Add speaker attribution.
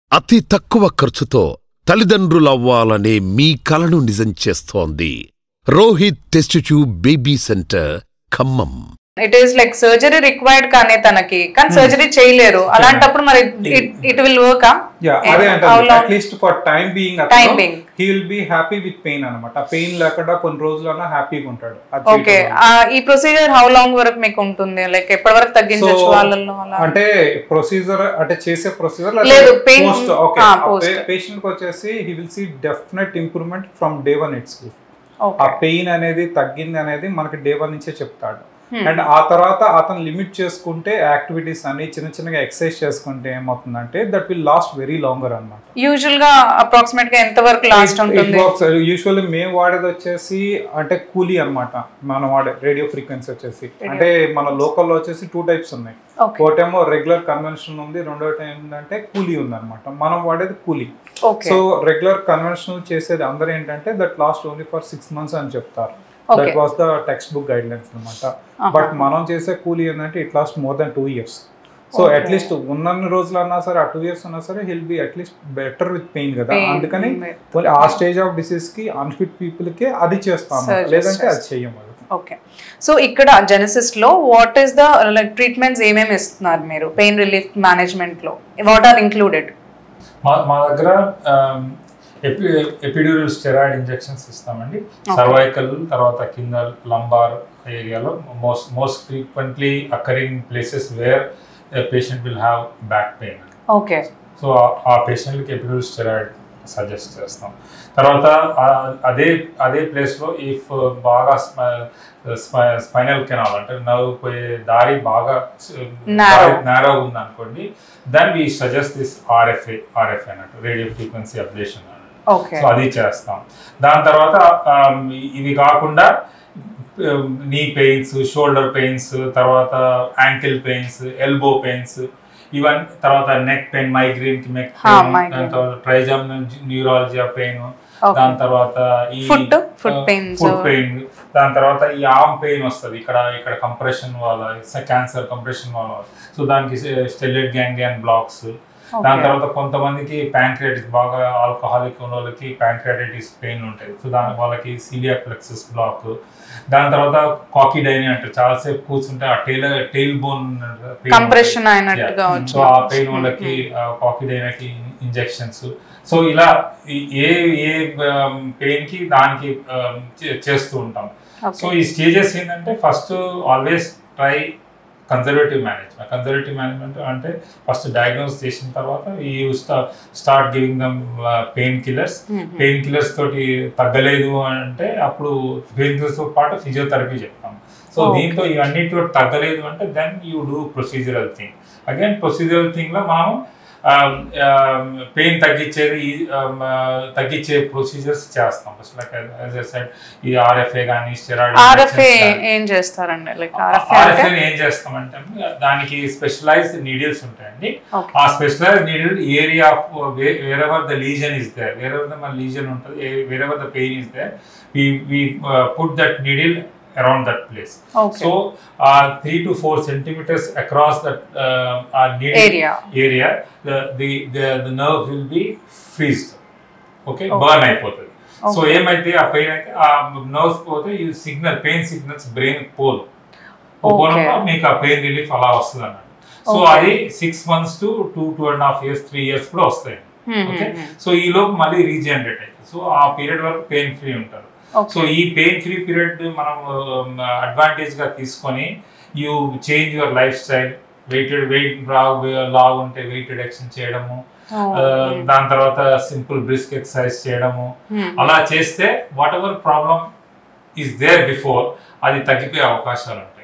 Speaker 1: అతి తక్కువ ఖర్చుతో తల్లిదండ్రులవ్వాలనే మీ కలను నిజం చేస్తోంది Rohit test tube baby center Khammam
Speaker 2: it is like surgery required కానీ తనకి కానీ సర్జరీ చేయలేరు అలాంటప్పుడు మరి ఇట్ విల్ వర్క్
Speaker 3: యా అదే అంటే at least for time being
Speaker 2: Time being.
Speaker 3: He will be happy with pain అనమాట పెయిన్ లేకుండా కొన్ని రోజులన్నా హ్యాపీగా ఉంటాడు అది
Speaker 2: ఓకే
Speaker 3: చేయటం
Speaker 2: ఈ ప్రొసీజర్ హౌ లాంగ్ వరకు మీకు ఉంటుంది లైక్ ఎప్పటి వరకు తగ్గించవచ్చు
Speaker 3: So,
Speaker 2: వాళ్ళల్లో అలా
Speaker 3: అంటే ప్రొసీజర్ అంటే చేసే ప్రొసీజర్
Speaker 2: లేదు, pain-
Speaker 3: పోస్ట్ ఓకే
Speaker 2: ఆ, post.
Speaker 3: పేషెంట్ కి వచ్చేసి he will see definite improvement from day one it's ఆ
Speaker 2: ఓకే
Speaker 3: పెయిన్ అనేది తగ్గింది అనేది మనకి డే వన్ నుంచే చెప్తాడు అండ్ ఆ తర్వాత అతను లిమిట్ చేసుకుంటే యాక్టివిటీస్ అన్ని చిన్న చిన్నగా ఎక్సర్సైజ్ చేసుకుంటే ఏమవుతుందంటే that will last very longer అనమాట
Speaker 2: యూజువల్ గా అప్రాక్సిమేట్ గా ఎంత వరకు లాస్ట్ ఉంటుంది
Speaker 3: యూజువల్లీ మేము వాడేది వచ్చేసి అంటే కూలీ అన్నమాట మనం వాడే రేడియో ఫ్రీక్వెన్సీ వచ్చేసి అంటే మన లోకల్లో వచ్చేసి టూ టైప్స్ ఉన్నాయి
Speaker 2: ఓకే
Speaker 3: ఒకటేమో రెగ్యులర్ కన్వెన్షన్ ఉంది రెండోటి ఏంటంటే కూలీ ఉంది అనమాట మనం వాడేది కూలీ
Speaker 2: ఓకే
Speaker 3: సో రెగ్యులర్ కన్వెన్షనల్ చేసేది అందరూ ఏంటంటే that last only for six months అని చెప్తారు
Speaker 2: Okay.
Speaker 3: That was the textbook guidelines అనమాట బట్ మనం చేసే కూలీ ఏంటంటే it last more then two years so
Speaker 2: Okay.
Speaker 3: At least ఉన్నన్ని రోజులు అన్నా సరే ఆ టూ ఇయర్స్ ఉన్నా సరే he'll be at least better with pain కదా
Speaker 2: Pain.
Speaker 3: అందుకని
Speaker 2: Mm.
Speaker 3: ఓన్లీ ఆ స్టేజ్ ఆఫ్ డిసీజ్ కి అన్ఫిట్ పీపుల్ కి అది చేస్తాం
Speaker 2: Suggest
Speaker 3: లేదంటే అది చెయ్యం అది
Speaker 2: ఓకే సో ఇక్కడ జెనసిస్ లో what is the like treatments ఏమేమి ఇస్తున్నారు మీరు పెయిన్ రిలీఫ్ మేనేజ్మెంట్ లో వాట్ ఆర్ ఇంక్లూడెడ్
Speaker 4: మా మా దగ్గర ఎపి ఎపిడ్యూరల్ స్టెరాయిడ్ ఇంజెక్షన్స్ ఇస్తామండి సర్వైకల్ తర్వాత కింద లంబార్ ఏరియాలో most most frequently occurring places where patient will have back pain
Speaker 2: okay
Speaker 4: so ఆ పేషెంట్కి ఎపిడ్యూరల్ స్టెరాయిడ్ సజెస్ట్ చేస్తాం తర్వాత ఆ- అదే అదే ప్లేస్లో ఇఫ్ బాగా స్పైనల్ కెనాల్ అంటే నవ్వు పోయే దారి బాగా
Speaker 2: Narrow.
Speaker 4: నేరో ఉంది అనుకోండి then we suggest this RFA RFA అన్నట్టు రేడియో ఫ్రీక్వెన్సీ అబ్లేషన్ అన్నట్టు
Speaker 2: ఓకే
Speaker 4: సో అది చేస్తాం దాని తర్వాత ఆమ్, ఇవి కాకుండా నీ పెయిన్స్ షోల్డర్ పెయిన్స్ తర్వాత యాంకిల్ పెయిన్స్ ఎల్బో పెయిన్స్ ఇవన్నీ తర్వాత నెక్ పెయిన్ మైగ్రేన్ కి నెక్
Speaker 2: హా,
Speaker 4: పెయిన్
Speaker 2: migraine.
Speaker 4: దాని తర్వాత ట్రైజమ్ న్యూరాలజియా పెయిన్
Speaker 2: Okay.
Speaker 4: దాని తర్వాత ఈ
Speaker 2: Foot, foot pains.
Speaker 4: Foot pain దాని తర్వాత ఈ ఆర్మ్ పెయిన్ వస్తుంది ఇక్కడ ఇక్కడ కంప్రెషన్ వల్ల క్యాన్సర్ కంప్రెషన్ వల్ల సో దానికి స్టెల్లెడ్ గ్యాంగ్లియన్ బ్లాక్స్ దాని తర్వాత కొంతమందికి ప్యాంక్రియాటిస్ బాగా ఆల్కహాలిక్ ఉన్న వాళ్ళకి ప్యాంక్రియాటిస్ పెయిన్ ఉంటాయి సో దాని వాళ్ళకి సిలియా ప్లెక్సస్ బ్లాక్ దాని తర్వాత కాకిడైని అంటారు చాలాసేపు కూర్చుంటే ఆ టైల్ టైల్ బోన్
Speaker 2: కంప్రెషన్ అయినట్టుగా వచ్చు
Speaker 4: సో ఆ పెయిన్ వాళ్ళకి కాకిడైనకి ఇంజెక్షన్స్ సో ఇలా ఈ- ఏ ఏ పెయిన్ కి దానికి um, చే- చేస్తూ ఉంటాం సో
Speaker 2: ఓకే
Speaker 4: ఈ స్టేజెస్ ఏంటంటే first always try conservative management conservative management అంటే ఫస్ట్ డయాగ్నోస్ చేసిన తర్వాత ఈ start giving them pain killers pain killers తోటి తగ్గలేదు అంటే అప్పుడు పెయిన్ కిల్లర్స్ తో పాటు ఫిజియోథెరపీ చెప్తాం సో
Speaker 2: Okay.
Speaker 4: దీంతో ఇవన్నిటితో తగ్గలేదు అంటే then you do procedural thing again procedural thing లో మనం పెయిన్ తగ్గించేది ఈ, um, uh, తగ్గించే ప్రొసీజర్స్ చేస్తాం లైక్ సెడ్ ఈ ఆర్ఎఫ్ఏ కానీ స్టెరాయిడ్
Speaker 2: ఆర్ఎఫ్ఏ ఏం చేస్తారండి లైక్ ఆర్ఎఫ్ఏ అంటే
Speaker 4: ఆర్ఎఫ్ఏ ఏం చేస్తామంటే దానికి స్పెషలైజ్డ్ నీడిల్స్ ఉంటాయండి
Speaker 2: Okay.
Speaker 4: ఆ specialized needle area of wherever the lesion is there wherever the మన లీజన్ ఉంటుంది wherever the pain is there we we put that needle around that place
Speaker 2: Okay.
Speaker 4: So three to four centimeters across that needle
Speaker 2: Area.
Speaker 4: Area the the nerve will be freezed okay
Speaker 2: Okay.
Speaker 4: Burn అయిపోతుంది so
Speaker 2: Okay.
Speaker 4: ఏమైతే ఆ pain అయితే ఆ nerves పోతే ఈ signal pain signals brain పోదు
Speaker 2: Okay.
Speaker 4: పోనప్పుడు మీకు ఆ పెయిన్ రిలీఫ్ అలా వస్తుంది అన్నమాట సో
Speaker 2: Okay.
Speaker 4: అది six months to two two and half years three years కూడా వస్తాయి
Speaker 2: Hmm,
Speaker 4: okay
Speaker 2: hmm, hmm.
Speaker 4: So ఈ లోపు మళ్ళీ రీజనరేట్ అవుతుంది సో ఆ పీరియడ్ వరకు పెయిన్ ఫ్రీ ఉంటారు
Speaker 2: Okay.
Speaker 4: సో ఈ పెయిన్ ఫ్రీ పీరియడ్ మనం అడ్వాంటేజ్ గా తీసుకొని you change your life style weighted weight లావ్ ఉంటే వెయిట్ రిడక్షన్ చేయడము
Speaker 2: Oh,
Speaker 4: ఆ, దాని తర్వాత సింపుల్ బ్రిస్క్ ఎక్సర్సైజ్ చేయడము
Speaker 2: Hmm.
Speaker 4: అలా చేస్తే what ever problem is there before అది తగ్గిపోయే అవకాశాలు ఉంటాయి